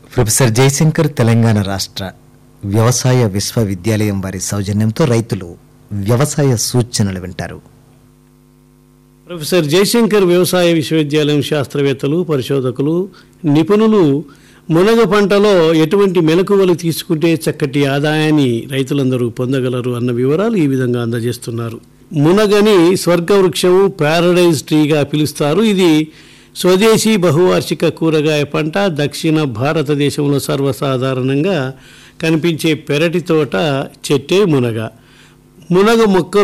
professor Jayashankar Telangana రాష్ట్ర వ్యవసాయ విశ్వవిద్యాలయం వారి సౌజన్యంతో రైతులు వ్యవసాయ సూచనలు వింటారు ప్రొఫెసర్ జయశంకర్ వ్యవసాయ విశ్వవిద్యాలయం శాస్త్రవేత్తలు పరిశోధకులు నిపుణులు మునగ పంటలో ఎటువంటి మెలకువలు తీసుకుంటే చక్కటి ఆదాయాన్ని రైతులందరూ పొందగలరు అన్న వివరాలు ఈ విధంగా అందజేస్తున్నారు మునగని స్వర్గవృక్షము ప్యారడైజ్ ట్రీగా పిలుస్తారు ఇది స్వదేశీ బహువార్షిక కూరగాయ పంట దక్షిణ భారతదేశంలో సర్వసాధారణంగా కనిపించే పెరటి తోట చెట్టే మునగ మునగ మొక్కలు